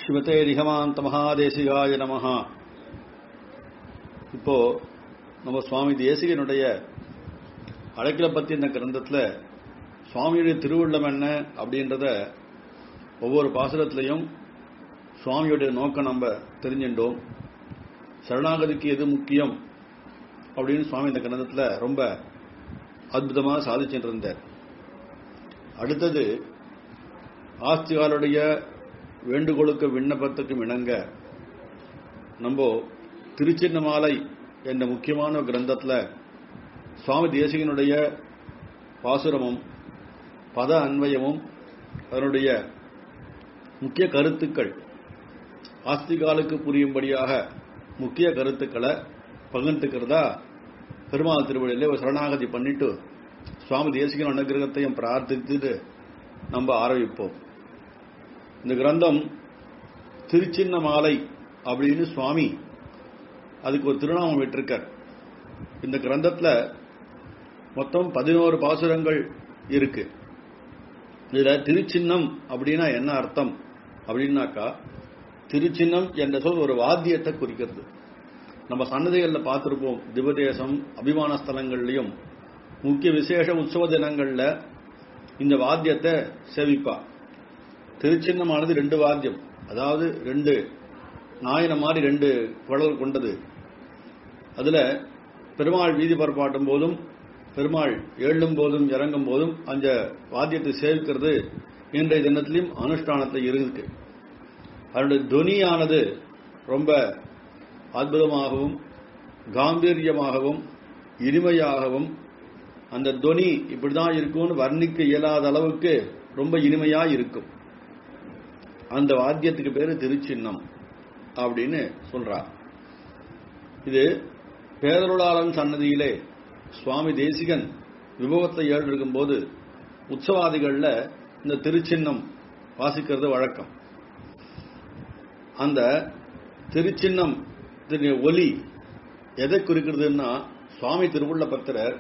சிவத்தே நிகமாந்த மகாதேசிகாய நமஹ இப்போ நம்ம சுவாமி தேசிகனுடைய அழைக்கல பத்தி இந்த கிரந்தத்துல சுவாமியுடைய திருவுள்ளம் என்ன அப்படின்றத ஒவ்வொரு பாசுரத்திலையும் சுவாமியுடைய நோக்கம் நம்ம தெரிஞ்சின்றோம் சரணாகதிக்கு எது முக்கியம் அப்படின்னு சுவாமி இந்த கிரந்தத்துல ரொம்ப அற்புதமாக சாதிச்சுட்டு இருந்தார் அடுத்தது ஆஸ்திகாலுடைய வேண்டுகோளுக்கு விண்ணப்பத்துக்கும் இணங்க நம்ம திருச்சின்னமாலை என்ற முக்கியமான கிரந்தத்தில் சுவாமி தேசிகனுடைய பாசுரமும் பத அன்வயமும் அதனுடைய முக்கிய கருத்துக்கள் ஆஸ்திகாலுக்கு புரியும்படியாக முக்கிய கருத்துக்களை பகிர்ந்துக்கிறதா பெருமாள் திருவள்ளியிலே ஒரு சரணாகதி பண்ணிட்டு சுவாமி தேசிகன் அனுகிரகத்தையும் பிரார்த்தித்துட்டு நம்ம ஆரம்பிப்போம் இந்த கிரந்தம் திருச்சின்ன மாலை அப்படின்னு சுவாமி அதுக்கு ஒரு திருநாமம் விட்டிருக்கார் இந்த கிரந்தத்துல மொத்தம் பதினோரு பாசுரங்கள் இருக்கு இதுல திருச்சின்னம் அப்படின்னா என்ன அர்த்தம் அப்படின்னாக்கா திருச்சின்னம் என்ற சொல் ஒரு வாத்தியத்தை குறிக்கிறது நம்ம சன்னதிகளில் பார்த்துருப்போம் திவதேசம் அபிமான ஸ்தலங்கள்லையும் முக்கிய விசேஷ உற்சவ தினங்கள்ல இந்த வாத்தியத்தை சேவிப்பா திருச்சின்னமானது ரெண்டு வாத்தியம் அதாவது ரெண்டு நாயன மாதிரி ரெண்டு குழல் கொண்டது அதுல பெருமாள் வீதி பரப்பாட்டும் போதும் பெருமாள் எழும் போதும் இறங்கும் போதும் அந்த வாத்தியத்தை சேவிக்கிறது இன்றைய தினத்திலையும் அனுஷ்டானத்தில் இருக்கு அதனுடைய துனியானது ரொம்ப அற்புதமாகவும் காம்பீரியமாகவும் இனிமையாகவும் அந்த துனி இப்படிதான் இருக்கும்னு வர்ணிக்க இயலாத அளவுக்கு ரொம்ப இனிமையா இருக்கும் அந்த வாத்தியத்துக்கு பேரு திருச்சின்னம் அப்படின்னு சொல்றார் இது பேதருளாளன் சன்னதியிலே சுவாமி தேசிகன் விபவத்தை ஏழு போது உற்சவாதிகள்ல இந்த திருச்சின்னம் வாசிக்கிறது வழக்கம் அந்த திருச்சின்னம் ஒலி எதை குறிக்கிறதுன்னா சுவாமி திருவுள்ள பத்திரர்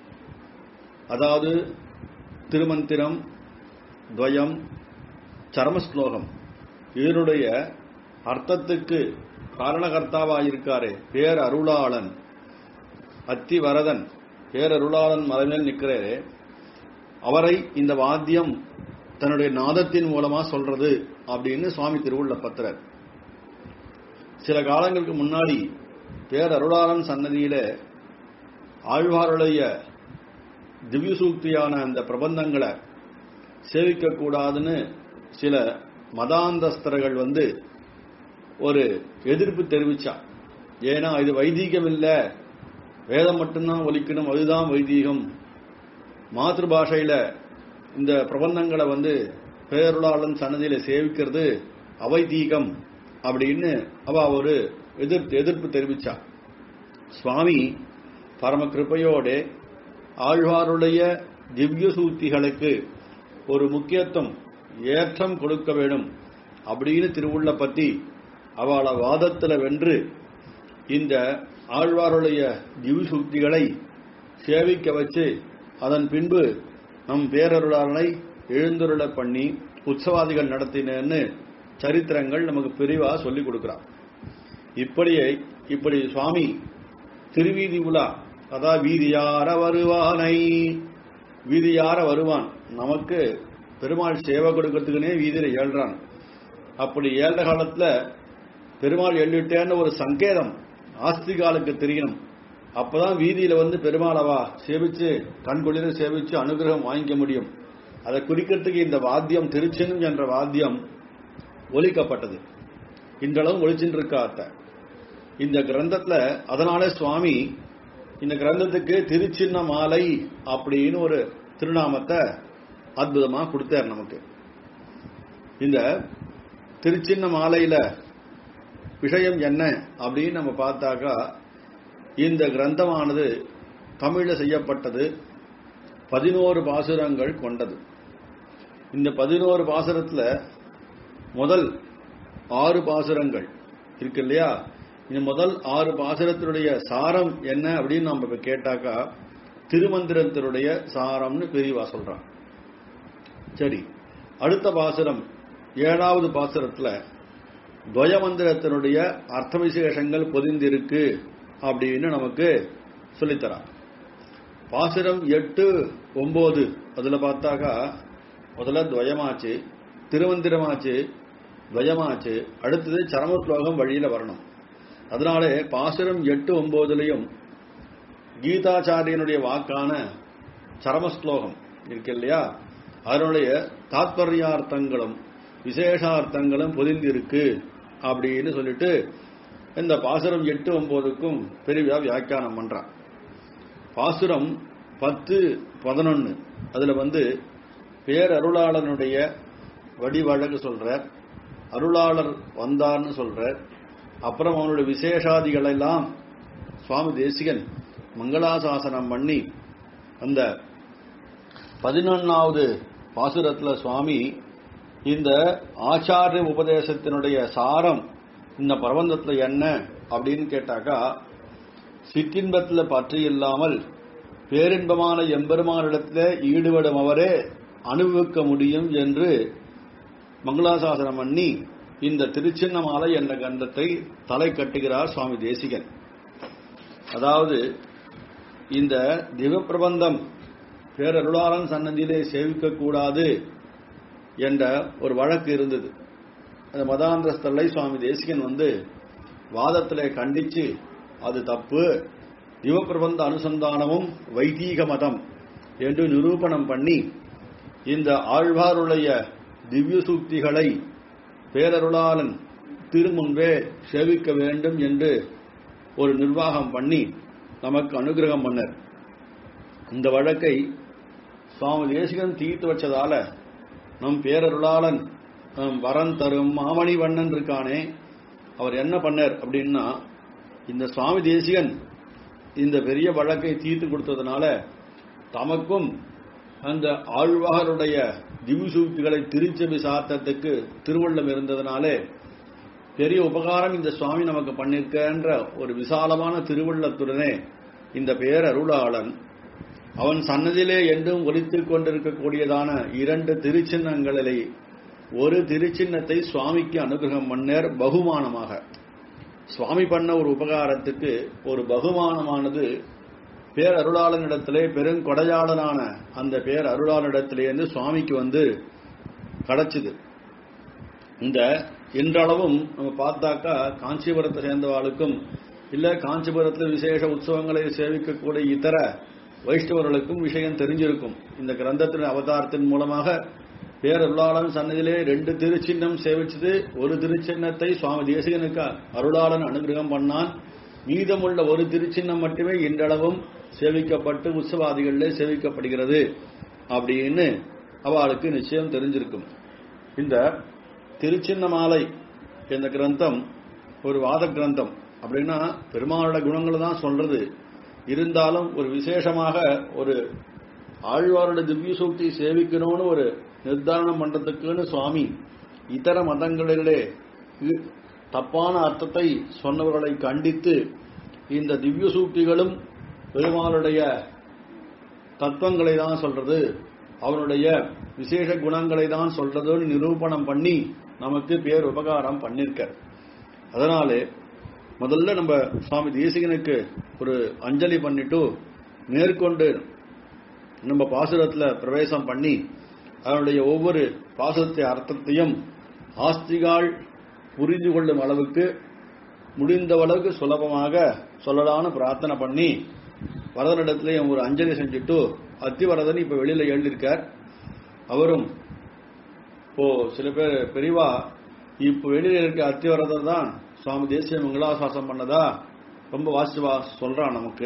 அதாவது திருமந்திரம் துவயம் சரமஸ்லோகம் இதனுடைய அர்த்தத்துக்கு காரணகர்த்தாவாயிருக்காரே பேர் அருளாளன் அத்தி வரதன் பேரருளாளன் மலைமேல் நிற்கிறாரே அவரை இந்த வாத்தியம் தன்னுடைய நாதத்தின் மூலமா சொல்றது அப்படின்னு சுவாமி திருவுள்ள பத்திரர் சில காலங்களுக்கு முன்னாடி பேரருளாளன் சன்னதியில ஆழ்வாருடைய திவ்ய சூக்தியான அந்த பிரபந்தங்களை சேவிக்க கூடாதுன்னு சில மதாந்தஸ்தர்கள் வந்து ஒரு எதிர்ப்பு தெரிவிச்சா ஏன்னா இது வைதீகம் இல்ல வேதம் மட்டும்தான் ஒலிக்கணும் அதுதான் வைதீகம் மாத்திரு பாஷையில இந்த பிரபந்தங்களை வந்து பேருளாளன் சன்னதியில சேவிக்கிறது அவைதீகம் அப்படின்னு அவ ஒரு எதிர்ப்பு எதிர்ப்பு தெரிவிச்சா சுவாமி பரம கிருப்பையோட ஆழ்வாருடைய திவ்ய சூத்திகளுக்கு ஒரு முக்கியத்துவம் ஏற்றம் கொடுக்க வேண்டும் அப்படின்னு திருவுள்ள பத்தி அவளை வாதத்தில் வென்று இந்த ஆழ்வாருடைய திவ்ய சூக்திகளை சேவிக்க வச்சு அதன் பின்பு நம் பேரருளாளனை எழுந்துருள பண்ணி உற்சவாதிகள் நடத்தினேன்னு சரித்திரங்கள் நமக்கு பிரிவா சொல்லிக் கொடுக்கிறார் இப்படியே இப்படி சுவாமி திருவீதி உலா அதான் வீதியார வருவானை வீதியார வருவான் நமக்கு பெருமாள் சேவை கொடுக்கறதுக்குனே வீதியில ஏழ்றான் அப்படி ஏழ்ற காலத்துல பெருமாள் எழுதிட்டேன்னு ஒரு சங்கேதம் ஆஸ்திகாலுக்கு தெரியணும் அப்பதான் வீதியில வந்து பெருமாளவா சேவிச்சு கண்குளிர சேவிச்சு அனுகிரகம் வாங்கிக்க முடியும் அதை குறிக்கிறதுக்கு இந்த வாத்தியம் திருச்சின்னம் என்ற வாத்தியம் ஒலிக்கப்பட்டது இன்றளவும் ஒழிச்சுட்டு இருக்காத்த இந்த கிரந்தத்துல அதனால சுவாமி இந்த கிரந்தத்துக்கு திருச்சின்ன மாலை அப்படின்னு ஒரு திருநாமத்தை அற்புதமா கொடுத்தார் நமக்கு இந்த திருச்சின்ன மாலையில விஷயம் என்ன அப்படின்னு நம்ம பார்த்தாக்கா இந்த கிரந்தமானது தமிழில் செய்யப்பட்டது பதினோரு பாசுரங்கள் கொண்டது இந்த பதினோரு பாசுரத்துல முதல் ஆறு பாசுரங்கள் இருக்கு இல்லையா இந்த முதல் ஆறு பாசுரத்தினுடைய சாரம் என்ன அப்படின்னு நம்ம இப்ப கேட்டாக்கா திருமந்திரத்தினுடைய சாரம்னு பெரியவா சொல்றான் சரி அடுத்த பாசுரம் ஏழாவது பாசுரத்துல துவய மந்திரத்தினுடைய அர்த்த விசேஷங்கள் பொதிந்திருக்கு அப்படின்னு நமக்கு சொல்லித்தரான் பாசுரம் எட்டு ஒன்பது அதுல பார்த்தாக்கா முதல்ல துவயமாச்சு திருமந்திரமாச்சு துவயமாச்சு அடுத்தது சரம ஸ்லோகம் வழியில வரணும் அதனாலே பாசுரம் எட்டு ஒன்பதுலயும் கீதாச்சாரியனுடைய வாக்கான சரமஸ்லோகம் இருக்கு இல்லையா அதனுடைய தாத்பர்யார்த்தங்களும் விசேஷார்த்தங்களும் பொதிந்திருக்கு அப்படின்னு சொல்லிட்டு இந்த பாசுரம் எட்டு ஒன்பதுக்கும் பெரிய வியாக்கியானம் பண்றான் பாசுரம் பத்து பதினொன்னு அதுல வந்து பேரருளாளனுடைய வடிவழகு சொல்றார் அருளாளர் வந்தார்னு சொல்றார் அப்புறம் அவனுடைய விசேஷாதிகள் எல்லாம் சுவாமி தேசிகன் மங்களாசாசனம் பண்ணி அந்த பதினொன்னாவது பாசுரத்துல சுவாமி இந்த ஆச்சாரிய உபதேசத்தினுடைய சாரம் இந்த பிரபந்தத்துல என்ன அப்படின்னு கேட்டாக்கா சிற்றின்பத்துல பற்று இல்லாமல் பேரின்பமான எம்பெருமானிடத்துல ஈடுபடும் அவரே அனுபவிக்க முடியும் என்று மங்களாசாசனம் பண்ணி இந்த திருச்சின்னமாலை என்ற கண்டத்தை தலை கட்டுகிறார் சுவாமி தேசிகன் அதாவது இந்த திவப்பிரபந்தம் பேரருளாளன் சன்னதியிலே சேவிக்க கூடாது என்ற ஒரு வழக்கு இருந்தது அந்த மதாந்திரஸ்தலை சுவாமி தேசிகன் வந்து வாதத்திலே கண்டிச்சு அது தப்பு திவப்பிரபந்த அனுசந்தானமும் வைதீக மதம் என்று நிரூபணம் பண்ணி இந்த ஆழ்வாருடைய திவ்ய சூக்திகளை பேரருளாளன் திருமுன்பே சேவிக்க வேண்டும் என்று ஒரு நிர்வாகம் பண்ணி நமக்கு அனுகிரகம் பண்ணர் இந்த வழக்கை சுவாமி தேசிகன் தீர்த்து வச்சதால நம் பேரருளாளன் நம் வரன் தரும் மாமணி வண்ணன் இருக்கானே அவர் என்ன பண்ணார் அப்படின்னா இந்த சுவாமி தேசிகன் இந்த பெரிய வழக்கை தீர்த்து கொடுத்ததுனால தமக்கும் அந்த ஆழ்வாருடைய திவ்சூக்திகளை திருச்சபி சாத்தத்துக்கு திருவள்ளம் இருந்ததுனாலே பெரிய உபகாரம் இந்த சுவாமி நமக்கு பண்ணிருக்கன்ற ஒரு விசாலமான திருவள்ளத்துடனே இந்த பேரருளாளன் அவன் சன்னதியிலே என்றும் ஒலித்துக் கொண்டிருக்கக்கூடியதான இரண்டு திருச்சின்னங்களிலே ஒரு திருச்சின்னத்தை சுவாமிக்கு அனுகிரகம் பண்ணேர் பகுமானமாக சுவாமி பண்ண ஒரு உபகாரத்துக்கு ஒரு பகுமானமானது பேரருளாளனிடத்திலே பெருங்கொடையாளனான அந்த பேர் அருளாளனிடத்திலேருந்து சுவாமிக்கு வந்து கிடைச்சது இந்த இன்றளவும் நம்ம பார்த்தாக்கா காஞ்சிபுரத்தை சேர்ந்தவாளுக்கும் இல்ல காஞ்சிபுரத்தில் விசேஷ உற்சவங்களை சேவிக்கக்கூடிய இதர வைஷ்ணவர்களுக்கும் விஷயம் தெரிஞ்சிருக்கும் இந்த கிரந்தத்தின் அவதாரத்தின் மூலமாக பேரருளாளன் சன்னதியிலே ரெண்டு திருச்சின்னம் சேவிச்சது ஒரு திருச்சின்னத்தை சுவாமி தேசிகனுக்கு அருளாளன் அனுகிரகம் பண்ணான் மீதமுள்ள ஒரு திருச்சின்னம் மட்டுமே இன்றளவும் சேவிக்கப்பட்டு உற்சவாதிகளிலே சேவிக்கப்படுகிறது அப்படின்னு அவளுக்கு நிச்சயம் தெரிஞ்சிருக்கும் இந்த திருச்சின்னமாலை என்ற கிரந்தம் ஒரு வாத கிரந்தம் அப்படின்னா பெருமாளோட குணங்களை தான் சொல்றது இருந்தாலும் ஒரு விசேஷமாக ஒரு ஆழ்வாரோட திவ்ய சூக்தி சேவிக்கணும்னு ஒரு நிர்தாரணம் பண்றதுக்குன்னு சுவாமி இதர மதங்களிலே இ- தப்பான அர்த்தத்தை சொன்னவர்களை கண்டித்து இந்த திவ்ய சூக்திகளும் பெருமாளுடைய தத்துவங்களை தான் சொல்றது அவனுடைய விசேஷ குணங்களை தான் சொல்றதுன்னு நிரூபணம் பண்ணி நமக்கு பேர் உபகாரம் பண்ணிருக்கார் அதனாலே முதல்ல நம்ம சுவாமி தேசிகனுக்கு ஒரு அஞ்சலி பண்ணிட்டு மேற்கொண்டு நம்ம பாசுரத்துல பிரவேசம் பண்ணி அதனுடைய ஒவ்வொரு பாசுரத்தை அர்த்தத்தையும் ஆஸ்திகால் புரிந்து கொள்ளும் அளவுக்கு முடிந்த அளவுக்கு சுலபமாக சொல்லலாம்னு பிரார்த்தனை பண்ணி வரதனிடத்திலேயும் ஒரு அஞ்சலி செஞ்சுட்டு அத்திவரதன் இப்ப வெளியில எழுதியிருக்கார் அவரும் இப்போ சில பேர் பெரியவா இப்ப வெளியில இருக்க அத்திவரதர் தான் சுவாமி தேசிய மங்களாசாசம் பண்ணதா ரொம்ப வாசிவா சொல்றான் நமக்கு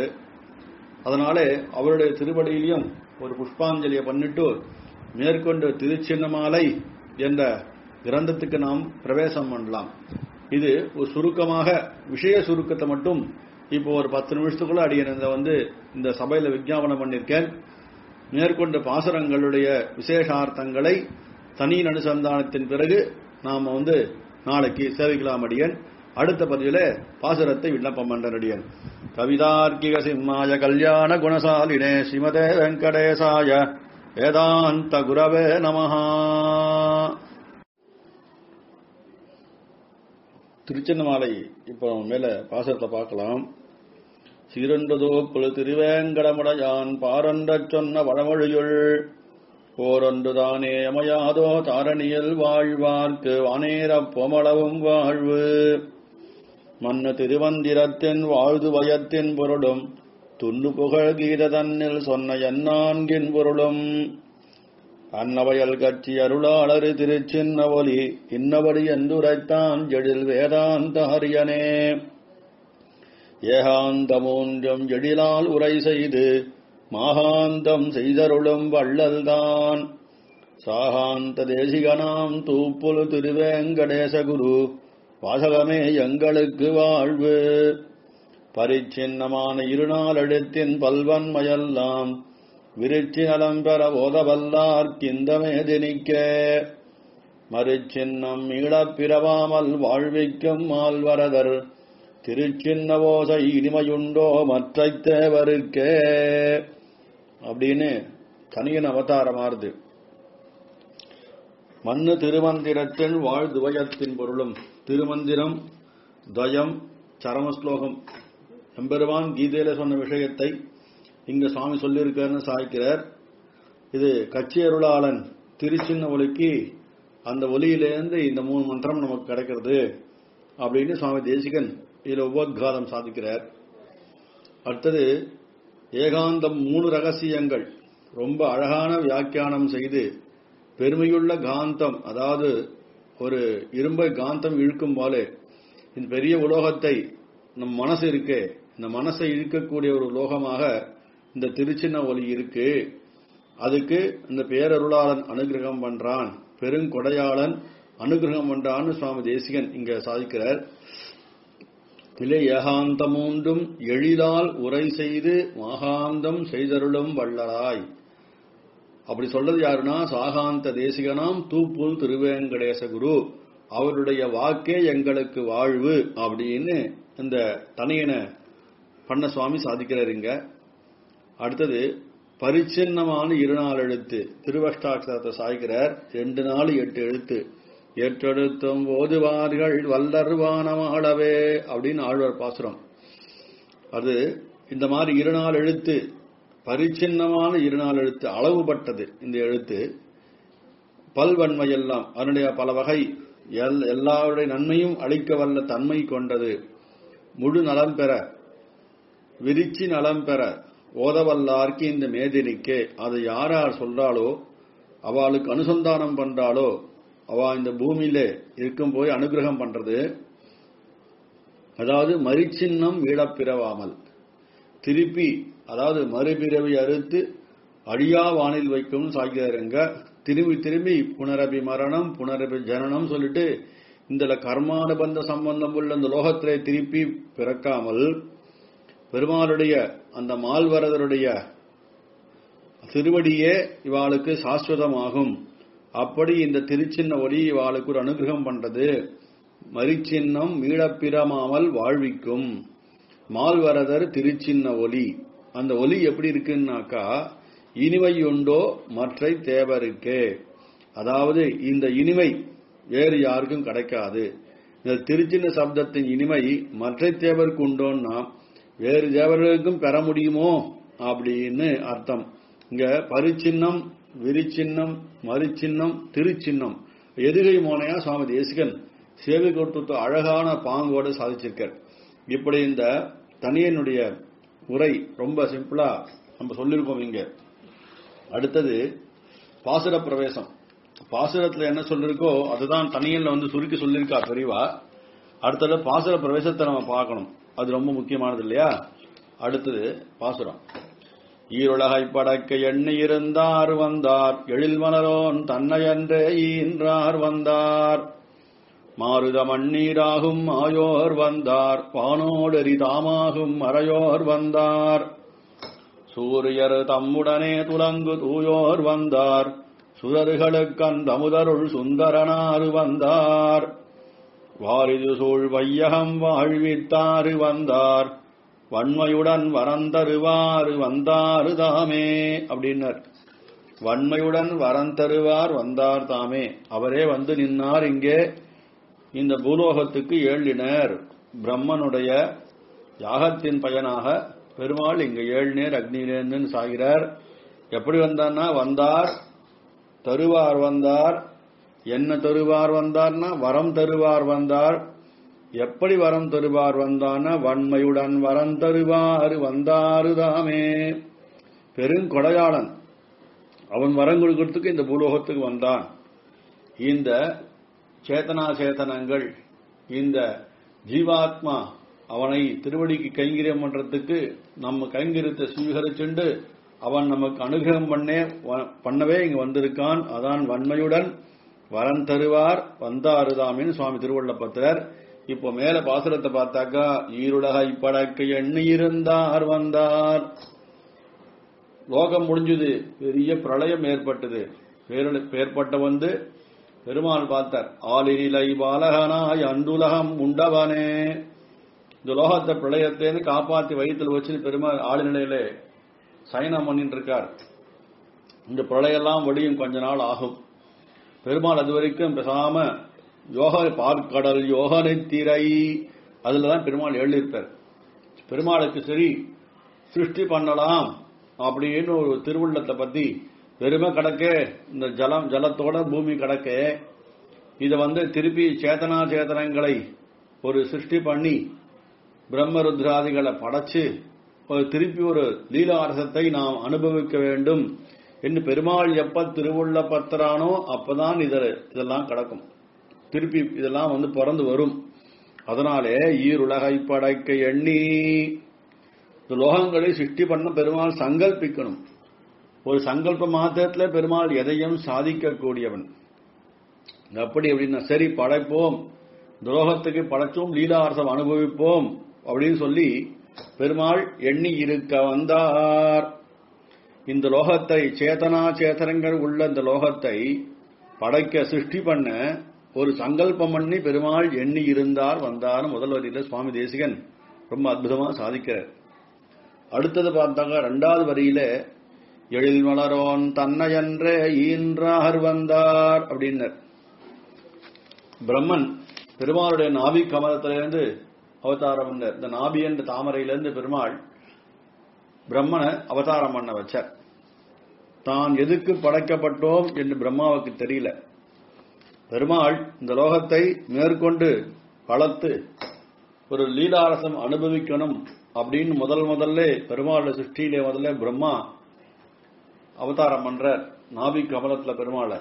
அதனாலே அவருடைய திருவடியிலையும் ஒரு புஷ்பாஞ்சலியை பண்ணிட்டு மேற்கொண்டு திருச்சின்னமாலை என்ற கிரந்தத்துக்கு நாம் பிரவேசம் பண்ணலாம் இது ஒரு சுருக்கமாக விஷய சுருக்கத்தை மட்டும் இப்போ ஒரு பத்து நிமிஷத்துக்குள்ள அடியன் இந்த வந்து இந்த சபையில விஞ்ஞாபனம் பண்ணியிருக்கேன் மேற்கொண்ட பாசுரங்களுடைய விசேஷார்த்தங்களை தனி அனுசந்தானத்தின் பிறகு நாம வந்து நாளைக்கு சேவிக்கலாம் அடியன் அடுத்த பதிவில பாசுரத்தை விண்ணப்பம் பண்றடியன் கவிதார்க்கிக சிம்மாய கல்யாண குணசாலினே ஸ்ரீமதே வெங்கடேசாய வேதாந்த குரவே நமஹா திருச்சின்னமாலை இப்போ மேல பாசத்தை பார்க்கலாம் சீரண்டதோ புல திருவேங்கடமுடையான் பாரண்டச் சொன்ன வடமொழியுள் ஓரொன்றுதானே அமையாதோ தாரணியில் வாழ்வார்க்கு வானேரப் பொமளவும் வாழ்வு மன்னு திருவந்திரத்தின் வாழ்து வயத்தின் பொருளும் துண்ணு புகழ் கீத தன்னில் சொன்ன எந்நான்கின் பொருளும் அன்னவயல் கட்சி அருளாளரு திருச்சின்ன ஒலி இன்னபடி என்றுரைத்தான் எழில் வேதாந்த ஹரியனே ஏகாந்தமூன்றும் எழிலால் உரை செய்து மாகாந்தம் செய்தருளும் வள்ளல்தான் சாகாந்த தேசிகனாம் தூப்புல் திருவேங்கடேசகுரு வாசகமே எங்களுக்கு வாழ்வு பரிச்சின்னமான இருநாளெழுத்தின் பல்வன்மையெல்லாம் விருச்சி நலம் பெற ஓதவல்லார் கிந்தமே தினிக்க மறுச்சின்னம் மீளப் பிறவாமல் வாழ்விக்கும் மால்வரதர் திருச்சின்ன ஓசை இனிமையுண்டோ மற்ற தேவருக்கே அப்படின்னு கனியன் அவதாரமாறுது மண்ணு திருமந்திரத்தின் வாழ்துவயத்தின் பொருளும் திருமந்திரம் துவயம் சரமஸ்லோகம் எம்பெருமான் கீதையில சொன்ன விஷயத்தை இங்க சுவாமி சொல்லியிருக்காருன்னு சாய்க்கிறார் இது கட்சி அருளாளன் திருச்சின்ன ஒலிக்கு அந்த ஒலியிலேருந்து இந்த மூணு மந்திரம் நமக்கு கிடைக்கிறது அப்படின்னு சுவாமி தேசிகன் இதுல உபோத்காதம் சாதிக்கிறார் அடுத்தது ஏகாந்தம் மூணு ரகசியங்கள் ரொம்ப அழகான வியாக்கியானம் செய்து பெருமையுள்ள காந்தம் அதாவது ஒரு இரும்பை காந்தம் இழுக்கும் போல இந்த பெரிய உலோகத்தை நம் மனசு இருக்கே இந்த மனசை இழுக்கக்கூடிய ஒரு உலோகமாக இந்த திருச்சின்ன ஒலி இருக்கு அதுக்கு இந்த பேரருளாளன் அனுகிரகம் பண்றான் பெருங்கொடையாளன் அனுகிரகம் பண்றான்னு சுவாமி தேசிகன் இங்க சாதிக்கிறார் இலை ஏகாந்தமூன்றும் எளிதால் உரை செய்து மாகாந்தம் செய்தருளும் வள்ளலாய் அப்படி சொல்றது யாருன்னா சாகாந்த தேசிகனாம் தூப்புல் திருவேங்கடேச குரு அவருடைய வாக்கே எங்களுக்கு வாழ்வு அப்படின்னு இந்த தனியனை பண்ண சுவாமி சாதிக்கிறார் இங்க அடுத்தது பரிச்சின்னமான இருநாள் எழுத்து திருவஷ்டாட்சரத்தை சாய்க்கிறார் ரெண்டு நாள் எட்டு எழுத்து ஏற்றெடுத்தும் ஓதுவார்கள் வல்லர்வானமாளவே அப்படின்னு ஆழ்வார் பாசுரம் அது இந்த மாதிரி இருநாள் எழுத்து பரிச்சின்னமான இருநாள் எழுத்து அளவுபட்டது இந்த எழுத்து பல்வன்மையெல்லாம் அதனுடைய பல வகை எல்லாருடைய நன்மையும் அளிக்க வல்ல தன்மை கொண்டது முழு நலம் பெற விரிச்சி நலம் பெற ஓதவல்லார்க்கு இந்த மேதினிக்கு அதை யார் யார் சொல்றாளோ அவளுக்கு அனுசந்தானம் பண்றாளோ அவ இந்த பூமியில இருக்கும் போய் அனுகிரகம் பண்றது அதாவது மரிச்சின்னம் மீளப்பிறவாமல் திருப்பி அதாவது மறுபிறவி அறுத்து அழியா வானில் வைக்கும் சாகிறாருங்க திரும்பி திரும்பி புனரபி மரணம் புனரபி ஜனனம் சொல்லிட்டு இந்த கர்மானுபந்த சம்பந்தம் உள்ள இந்த லோகத்திலே திருப்பி பிறக்காமல் பெருமாளுடைய அந்த மால்வரதருடைய திருவடியே இவாளுக்கு சாஸ்வதமாகும் அப்படி இந்த திருச்சின்ன ஒளி இவாளுக்கு ஒரு அனுகிரகம் பண்றது மரிச்சின்னம் மீளப்பிரமாமல் வாழ்விக்கும் மால்வரதர் திருச்சின்ன ஒலி அந்த ஒலி எப்படி இருக்குன்னாக்கா இனிமை உண்டோ மற்றை தேவருக்கு அதாவது இந்த இனிமை வேறு யாருக்கும் கிடைக்காது இந்த திருச்சின்ன சப்தத்தின் இனிமை மற்ற தேவருக்கு உண்டோன்னா வேறு தேவர்களுக்கும் பெற முடியுமோ அப்படின்னு அர்த்தம் இங்க பரிச்சின்னம் விரிச்சின்னம் மறுச்சின்னம் திருச்சின்னம் எதுகை மோனையா சுவாமி தேசிகன் சேவை கொடுத்து அழகான பாங்கோடு சாதிச்சிருக்கார் இப்படி இந்த தனியனுடைய உரை ரொம்ப சிம்பிளா நம்ம சொல்லியிருக்கோம் இங்க அடுத்தது பாசுர பிரவேசம் பாசுரத்துல என்ன சொல்லிருக்கோ அதுதான் தனியல்ல வந்து சுருக்கி சொல்லியிருக்கா பெரியவா அடுத்தது பாசுர பிரவேசத்தை நம்ம பார்க்கணும் அது ரொம்ப முக்கியமானது இல்லையா அடுத்தது பாசுரம் ஈருலகை படைக்க எண்ணி இருந்தார் வந்தார் எழில் மலரோன் தன்னையன்றே ஈன்றார் வந்தார் மாருத மண்ணீராகும் ஆயோர் வந்தார் வானோடரி தாமாகும் மறையோர் வந்தார் சூரியர் தம்முடனே துலங்கு தூயோர் வந்தார் சுதர்களுக்கந்தமுதருள் சுந்தரனாறு வந்தார் வாரிது சூழ் வையகம் வாழ்வித்தாறு வந்தார் வன்மையுடன் வரந்தருவாறு வந்தாரு தாமே அப்படின்னர் வன்மையுடன் வரந்தருவார் வந்தார் தாமே அவரே வந்து நின்னார் இங்கே இந்த பூலோகத்துக்கு ஏழினர் பிரம்மனுடைய யாகத்தின் பயனாக பெருமாள் இங்க ஏழு நேர் அக்னியிலேருந்து சாகிறார் எப்படி வந்தார்னா வந்தார் தருவார் வந்தார் என்ன தருவார் வந்தார்னா வரம் தருவார் வந்தார் எப்படி வரம் தருவார் வந்தான வன்மையுடன் வரம் தருவார் வந்தாருதாமே பெருங்கொடையாளன் அவன் வரம் கொடுக்கறதுக்கு இந்த பூலோகத்துக்கு வந்தான் இந்த சேத்தனா சேத்தனங்கள் இந்த ஜீவாத்மா அவனை திருவடிக்கு கைங்கரியம் பண்றதுக்கு நம்ம கைங்கரியத்தை சுவீகரிச்சுண்டு அவன் நமக்கு அனுகிரகம் பண்ணே பண்ணவே இங்க வந்திருக்கான் அதான் வன்மையுடன் வரம் தருவார் வந்தாருதாமின்னு சுவாமி திருவள்ளப்பத்திரர் இப்போ மேல பாசுரத்தை பார்த்தாக்கா ஈருலகை படைக்க எண்ணி இருந்தார் வந்தார் லோகம் முடிஞ்சது பெரிய பிரளயம் ஏற்பட்டது ஏற்பட்ட வந்து பெருமாள் பார்த்தார் ஆளினிலை பாலகனாய் அண்டுலகம் உண்டவனே இந்த லோகத்தை பிரளயத்தேன்னு காப்பாத்தி வயிற்றுல வச்சு பெருமாள் ஆளுநிலையில சயனம் பண்ணிட்டு இருக்கார் இந்த பிரளயெல்லாம் வழியும் கொஞ்ச நாள் ஆகும் பெருமாள் அது வரைக்கும் பேசாம யோக பார்க்கடல் யோகனை திரை அதுலதான் பெருமாள் எழுதியிருப்பார் பெருமாளுக்கு சரி சிருஷ்டி பண்ணலாம் அப்படின்னு ஒரு திருவுள்ளத்தை பத்தி வெறுமை கிடக்கே இந்த ஜலம் ஜலத்தோட பூமி கிடக்கே இதை வந்து திருப்பி சேதனா சேதனங்களை ஒரு சிருஷ்டி பண்ணி பிரம்மருத்ராதிகளை படைச்சு ஒரு திருப்பி ஒரு லீலாரசத்தை நாம் அனுபவிக்க வேண்டும் என்று பெருமாள் எப்ப திருவுள்ள பத்திரானோ அப்பதான் இதில் இதெல்லாம் கிடக்கும் திருப்பி இதெல்லாம் வந்து பிறந்து வரும் அதனாலே ஈருலகை படைக்க எண்ணி இந்த லோகங்களை சிருஷ்டி பண்ண பெருமாள் சங்கல்பிக்கணும் ஒரு சங்கல்ப மாத்திரத்துல பெருமாள் எதையும் சாதிக்கக்கூடியவன் அப்படி அப்படின்னா சரி படைப்போம் துரோகத்துக்கு படைச்சோம் லீலாரசம் அனுபவிப்போம் அப்படின்னு சொல்லி பெருமாள் எண்ணி இருக்க வந்தார் இந்த லோகத்தை சேதனா சேதனங்கள் உள்ள இந்த லோகத்தை படைக்க சிருஷ்டி பண்ண ஒரு சங்கல்பம் பண்ணி பெருமாள் எண்ணி இருந்தார் வந்தார் முதல் வரியில சுவாமி தேசிகன் ரொம்ப அற்புதமா சாதிக்கிறார் அடுத்தது பார்த்தாங்க ரெண்டாவது வரியில எழில் மலரோன் தன்னையன்றே ஈன்றார் வந்தார் அப்படின்னர் பிரம்மன் பெருமாளுடைய நாபி கமலத்திலிருந்து அவதாரம் வந்தார் இந்த நாபி என்ற தாமரையிலிருந்து பெருமாள் பிரம்மனை அவதாரம் பண்ண வச்சார் தான் எதுக்கு படைக்கப்பட்டோம் என்று பிரம்மாவுக்கு தெரியல பெருமாள் இந்த லோகத்தை மேற்கொண்டு வளர்த்து ஒரு லீலாரசம் அனுபவிக்கணும் அப்படின்னு முதல் முதல்ல பெருமாள் சிருஷ்டியிலே முதல்ல பிரம்மா அவதாரம் பண்ற நாபி கமலத்துல பெருமாளை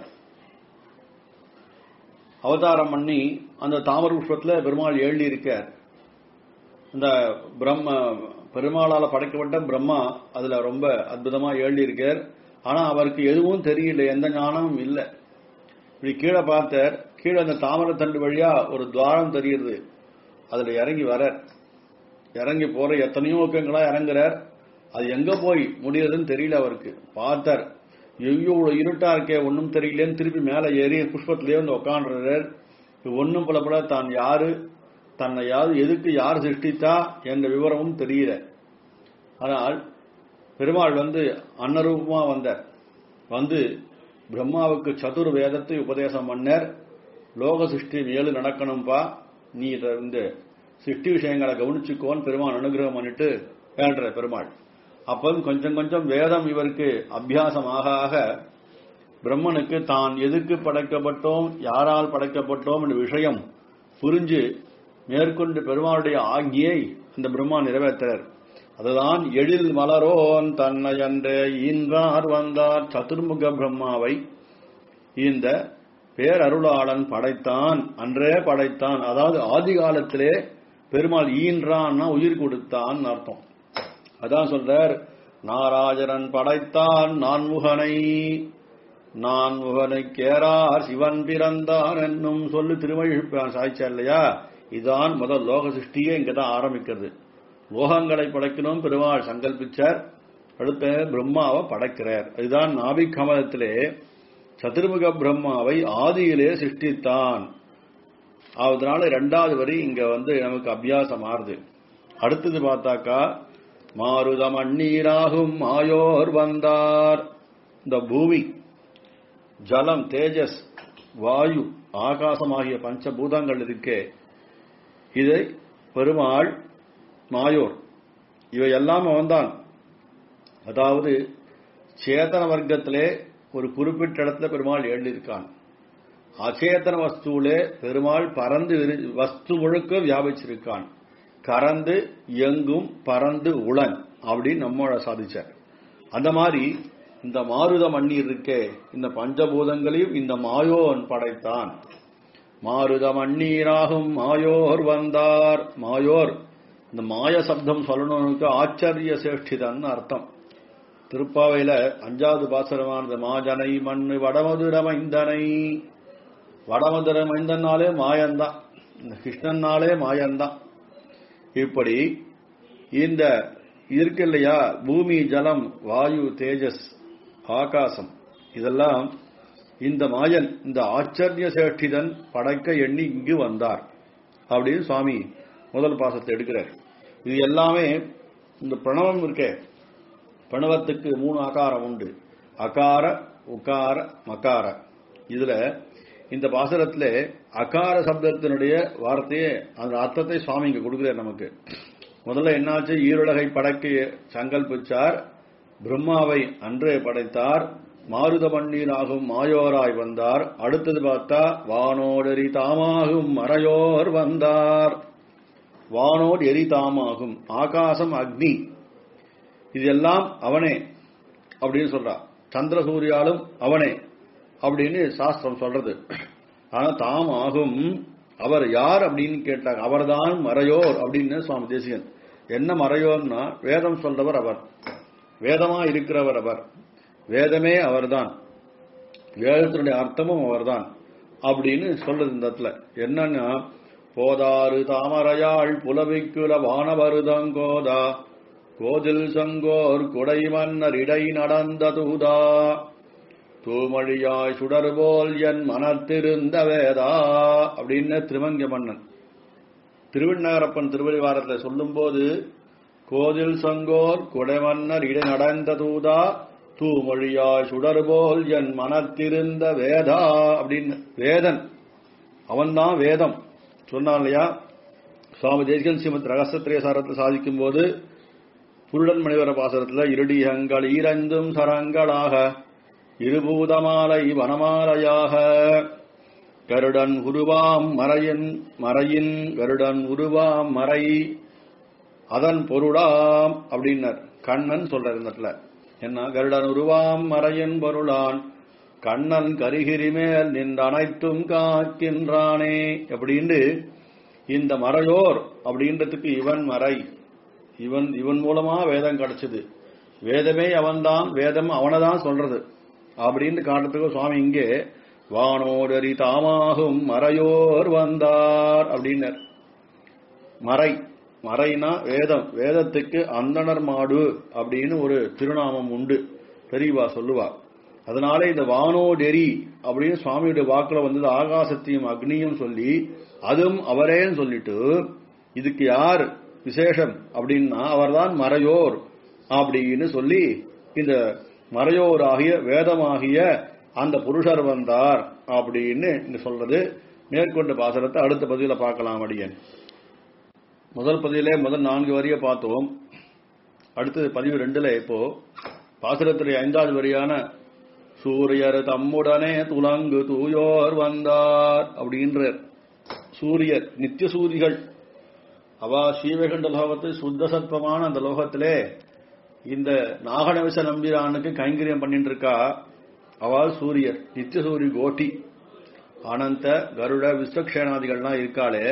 அவதாரம் பண்ணி அந்த தாமர புஷ்பத்துல பெருமாள் எழுதி இருக்கார் இந்த பிரம்ம பெருமாளால படைக்கப்பட்ட பிரம்மா அதுல ரொம்ப அற்புதமா எழுதி இருக்கார் ஆனா அவருக்கு எதுவும் தெரியல எந்த ஞானமும் இல்லை இப்படி கீழே பார்த்தார் கீழே அந்த தாமரை தண்டு வழியா ஒரு துவாரம் தெரியுது அதுல இறங்கி வர இறங்கி போற எத்தனையோ ஊக்கங்களா இறங்குறார் அது எங்க போய் முடியறதுன்னு தெரியல அவருக்கு பார்த்தார் எவ்வளவு இருட்டா இருக்கே ஒன்னும் தெரியலேன்னு திருப்பி மேல ஏறி புஷ்பத்திலேயே வந்து உட்காண்டுறார் ஒன்னும் புலப்பட தான் யாரு தன்னை யாரு எதுக்கு யார் சிருஷ்டித்தா என்ற விவரமும் தெரியல ஆனால் பெருமாள் வந்து அன்னரூபமா வந்தார் வந்து பிரம்மாவுக்கு சதுர் வேதத்தை உபதேசம் பண்ணார் லோக சிருஷ்டி மேலு நடக்கணும்பா நீ இந்த சிருஷ்டி விஷயங்களை கவனிச்சுக்கோன்னு பெருமாள் அனுகிரகம் பண்ணிட்டு வேண்ட பெருமாள் அப்போ கொஞ்சம் கொஞ்சம் வேதம் இவருக்கு அபியாசம் ஆக ஆக பிரம்மனுக்கு தான் எதுக்கு படைக்கப்பட்டோம் யாரால் படைக்கப்பட்டோம் என்ற விஷயம் புரிஞ்சு மேற்கொண்டு பெருமாளுடைய ஆகியை அந்த பிரம்மா நிறைவேற்றார் அதுதான் எழில் மலரோன் தன்னை அன்றே ஈன்றார் வந்தார் சதுர்முக பிரம்மாவை இந்த பேரருளாளன் படைத்தான் அன்றே படைத்தான் அதாவது ஆதி காலத்திலே பெருமாள் ஈன்றான்னா உயிர் கொடுத்தான் அர்த்தம் அதான் சொல்றார் நாராஜரன் படைத்தான் நான்முகனை நான்முகனை கேரார் சிவன் பிறந்தான் என்னும் சொல்லு திருமழி சாய்ச்சா இல்லையா இதான் முதல் லோக சிருஷ்டியே இங்கதான் ஆரம்பிக்கிறது லோகங்களை படைக்கணும் பெருமாள் சங்கல்பிச்சார் அடுத்த பிரம்மாவை படைக்கிறார் இதுதான் நாபிக் கமலத்திலே சதுர்முக பிரம்மாவை ஆதியிலே சிருஷ்டித்தான் அதனால இரண்டாவது வரி இங்க வந்து நமக்கு அபியாசம் ஆறுது அடுத்தது பார்த்தாக்கா மாருதம் அந்நீராகும் மாயோர் வந்தார் இந்த பூமி ஜலம் தேஜஸ் வாயு ஆகாசமாகிய பஞ்சபூதங்கள் இருக்கே இதை பெருமாள் மாயோர் இவையெல்லாம் அவன்தான் அதாவது சேதன வர்க்கத்திலே ஒரு குறிப்பிட்ட இடத்துல பெருமாள் எழுதியிருக்கான் அச்சேதன வஸ்துவிலே பெருமாள் பறந்து விரி- வஸ்து முழுக்க வியாபிச்சிருக்கான் கறந்து எங்கும் பறந்து உளன் அப்படின்னு நம்மோட சாதிச்சார் அந்த மாதிரி இந்த மாருத மண்ணீர் இருக்கே இந்த பஞ்சபூதங்களையும் இந்த மாயோன் படைத்தான் மாருத மண்ணீராகும் மாயோர் வந்தார் மாயோர் இந்த மாய சப்தம் சொல்லணும்னுக்கு ஆச்சரிய சேஷ்டிதன் அர்த்தம் திருப்பாவையில அஞ்சாவது பாசரமானது மாஜனை மண்ணு வடமதுர மைந்தனை வடமதுர மைந்தன்னாலே மாயந்தான் இந்த கிருஷ்ணன்னாலே மாயந்தான் இப்படி இந்த இருக்கு இல்லையா பூமி ஜலம் வாயு தேஜஸ் ஆகாசம் இதெல்லாம் இந்த மாயன் இந்த ஆச்சரிய சேஷ்டிதன் படைக்க எண்ணி இங்கு வந்தார் அப்படின்னு சுவாமி முதல் பாசத்தை எடுக்கிறார் இது எல்லாமே இந்த பிரணவம் இருக்கே பிரணவத்துக்கு மூணு ஆகாரம் உண்டு அகார உகார மகார இதுல இந்த பாசனத்துல அகார சப்தத்தினுடைய வார்த்தையை அந்த அர்த்தத்தை சுவாமி இங்க கொடுக்கிறார் நமக்கு முதல்ல என்னாச்சு ஈருலகை படைக்க சங்கல்பிச்சார் பிரம்மாவை அன்றே படைத்தார் மாருத மண்ணீராகும் மாயோராய் வந்தார் அடுத்தது பார்த்தா வானோடரி தாமாகும் மறையோர் வந்தார் வானோடு எரி தாமாகும் ஆகாசம் அக்னி இதெல்லாம் அவனே அப்படின்னு சொல்றா சந்திர சூரியாலும் அவனே அப்படின்னு சாஸ்திரம் சொல்றது ஆனா தாம் ஆகும் அவர் யார் அப்படின்னு கேட்டாங்க அவர்தான் மறையோர் அப்படின்னு சுவாமி தேசிகன் என்ன மறையோர்னா வேதம் சொல்றவர் அவர் வேதமா இருக்கிறவர் அவர் வேதமே அவர்தான் வேதத்தினுடைய அர்த்தமும் அவர்தான் அப்படின்னு சொல்றது இந்த இடத்துல என்னன்னா போதாறு தாமரையாள் புலவிக்குல வானவருதங்கோதா கோதில் சங்கோர் குடை மன்னர் இடை நடந்த தூதா தூமழியாய் சுடர்போல் என் மனத்திருந்த வேதா அப்படின்னு திருமங்க மன்னன் திருவிண்ணகரப்பன் திருவள்ளிவாரத்தில் சொல்லும்போது கோதில் சங்கோர் குடைமன்னர் இடை நடந்த தூதா தூமொழியாய் சுடர்போல் என் மனத்திருந்த வேதா அப்படின்னு வேதன் அவன்தான் வேதம் சொன்னான் இல்லையா சுவாமி தேசிகன் ஸ்ரீமத் ரகசியத்திரிய சாரத்தை சாதிக்கும் போது புருடன் மணிவர பாசனத்துல இருடியங்கள் ஈரந்தும் சரங்களாக இருபூதமாலை வனமாலையாக கருடன் உருவாம் மறையின் மறையின் கருடன் உருவாம் மறை அதன் பொருளாம் அப்படின்னர் கண்ணன் சொல்றார் இந்த இடத்துல என்ன கருடன் உருவாம் மறையின் பொருளான் கண்ணன் கரிகிரி மேல் நின்று அனைத்தும் காக்கின்றானே அப்படின்னு இந்த மறையோர் அப்படின்றதுக்கு இவன் மறை இவன் இவன் மூலமா வேதம் கிடைச்சது வேதமே அவன்தான் வேதம் அவனைதான் சொல்றது அப்படின்னு காட்டுறதுக்கு சுவாமி இங்கே வானோடரி தாமாகும் மறையோர் வந்தார் அப்படின்னர் மறை மறைனா வேதம் வேதத்துக்கு அந்தணர் மாடு அப்படின்னு ஒரு திருநாமம் உண்டு பெரியவா சொல்லுவா அதனால இந்த வானோடெரி அப்படின்னு சுவாமியுடைய வாக்குல வந்தது ஆகாசத்தையும் அக்னியும் சொல்லி அதுவும் அவரேன்னு சொல்லிட்டு இதுக்கு யார் விசேஷம் அப்படின்னா அவர்தான் மறையோர் அப்படின்னு சொல்லி இந்த மறையோர் ஆகிய வேதமாகிய அந்த புருஷர் வந்தார் அப்படின்னு இங்க சொல்றது மேற்கொண்ட பாசனத்தை அடுத்த பதிவில பார்க்கலாம் அடியன் முதல் பதிவிலே முதல் நான்கு வரிய பார்த்தோம் அடுத்தது பதிவு ரெண்டுல இப்போ பாசுரத்துடைய ஐந்தாவது வரியான சூரியர் தம்முடனே துலங்கு தூயோர் வந்தார் அப்படின்ற சூரியர் நித்திய சூரிகள் அவா ஸ்ரீவைகுண்ட லோகத்தை சுத்த சத்வமான அந்த லோகத்திலே இந்த நாகநவிச நம்பிரானுக்கு கைங்கரியம் பண்ணிட்டு இருக்கா அவள் சூரியர் நித்திய சூரிய கோட்டி அனந்த கருட விஸ்வக்ஷேனாதிகள்லாம் இருக்காளே